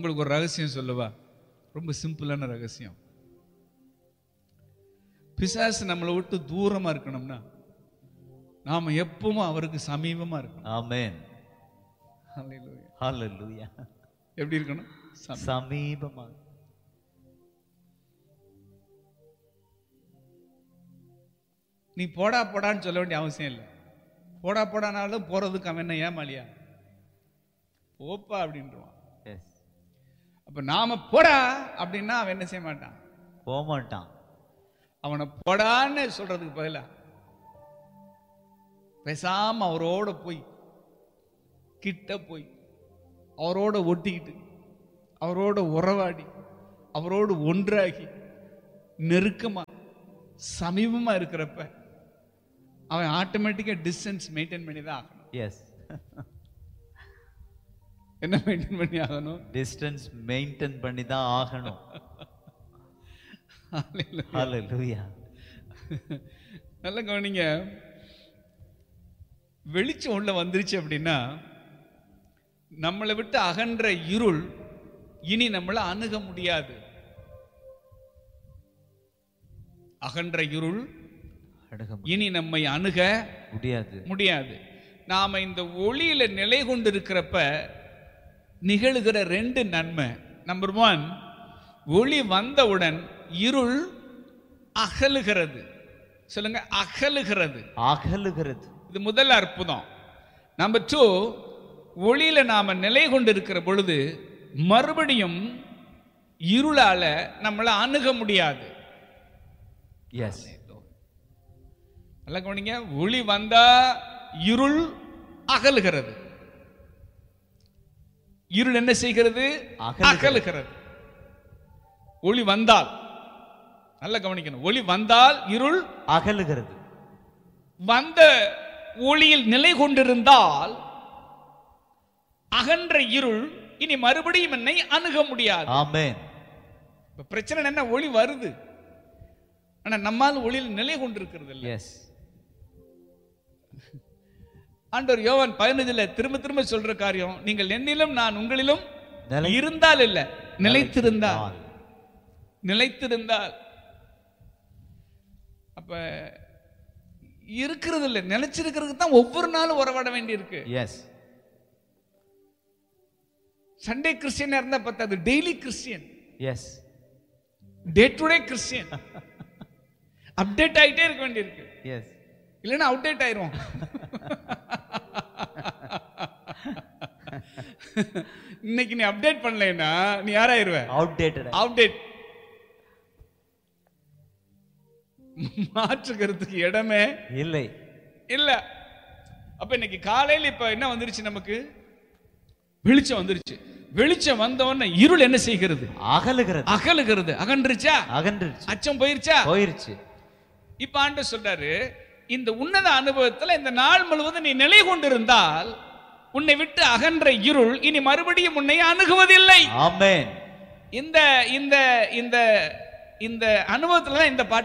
உங்களுக்கு ஒரு ரகசியம் சொல்லவா ரொம்ப சிம்பிளான ரகசியம் பிசாசு நம்மளை விட்டு தூரமா இருக்கணும்னா நாம எப்பவும் அவருக்கு சமீபமா இருக்கணும் ஆமென் Hallelujah. ஹalleluya எப்படி இருக்கணும் சமீபம். சமீபமா நீ போடா போடான்னு சொல்ல வேண்டிய அவசியம் இல்லை போடா போடானாலும் போறதுக்கு அவன் என்ன ஏமாலியா போப்பா அப்படின்றான் எஸ் அப்ப நாம போடா அப்படின்னா அவன் என்ன செய்ய மாட்டான் போக மாட்டான் அவனை போடான்னு சொல்றதுக்கு பதிலா பேசாம அவரோட போய் கிட்ட போய் அவரோட ஒட்டிக்கிட்டு அவரோட உறவாடி அவரோடு ஒன்றாகி நெருக்கமா சமீபமா இருக்கிறப்ப அவன் ஆட்டோமேட்டிக்கா டிஸ்டன்ஸ் மெயின்டைன் பண்ணி தான் ஆகணும் எஸ் என்ன மெயின்டைன் பண்ணி ஆகணும் டிஸ்டன்ஸ் மெயின்டைன் பண்ணி தான் ஆகணும் ஹalleluya நல்ல கவனிங்க வெளிச்சம் உள்ள வந்துருச்சு அப்படின்னா நம்மளை விட்டு அகன்ற இருள் இனி நம்மளை அணுக முடியாது அகன்ற இருள் அணுக இனி நம்மை அணுக முடியாது முடியாது நாம இந்த ஒளியில நிலை கொண்டிருக்கிறப்ப நிகழுகிற ரெண்டு நன்மை நம்பர் ஒன் ஒளி வந்தவுடன் இருள் அகலுகிறது சொல்லுங்க அகலுகிறது அகலுகிறது இது முதல் அற்புதம் நம்பர் டூ ஒளியில நாம நிலை கொண்டிருக்கிற பொழுது மறுபடியும் இருளால நம்மளை அணுக முடியாது எஸ் நல்லா கவனிங்க ஒளி வந்தா இருள் அகலுகிறது இருள் என்ன செய்கிறது அகலுகிறது. அகலுகிறது ஒளி வந்தால் நல்லா கவனிக்கணும் ஒளி வந்தால் இருள் அகலுகிறது வந்த ஒளியில் நிலை கொண்டிருந்தால் அகன்ற இருள் இனி மறுபடியும் என்னை அணுக முடியாது ஆமென் இப்ப பிரச்சனை என்ன ஒளி வருது ஆனா நம்மால் ஒளியில் நிலை கொண்டிருக்கிறது இல்லை எஸ் ஆண்டவர் யோவான் பதினஞ்சுல திரும்ப திரும்ப சொல்ற காரியம் நீங்கள் என்னிலும் நான் உங்களிலும் நிலை- இருந்தால் இல்ல நிலைத்திருந்தால் நிலைத்திருந்தால் அப்ப இருக்கிறது இல்ல நிலைச்சிருக்கிறதுக்கு தான் ஒவ்வொரு நாளும் உறவாட வேண்டி இருக்கு எஸ் சண்டே கிறிஸ்டியனா இருந்தா பத்தாது daily Christian as day to day Christian update ஆயிட்டே இருக்க வேண்டியிருக்கு எஸ் இல்லைன்னா அவுடேட் ஆயிரும் இன்னைக்கு நீ அப்டேட் பண்ணலைன்னா நீ யாராயிருவ அவுடேட்டட் அப்டேட் மாற்றுக்கிறதுக்கு இடமே இல்லை இல்ல அப்ப இன்னைக்கு காலையில இப்ப என்ன வந்துருச்சு நமக்கு வெளிச்சம் வந்துருச்சு வெளிச்சம் வந்த உடனே இருள் என்ன செய்கிறது அகலுகிறது அகலுகிறது அகன்றுச்சா அகன்றுச்சு அச்சம் போயிருச்சா போயிருச்சு இப்ப ஆண்டு சொல்றாரு இந்த உன்னத அனுபவத்துல இந்த நாள் முழுவதும் நீ நிலை கொண்டிருந்தால் உன்னை விட்டு அகன்ற இருள் இனி மறுபடியும் உன்னை அணுகுவதில்லை ஆமென் இந்த இந்த இந்த இந்த அனுபவத்துல தான் இந்த பாட்டு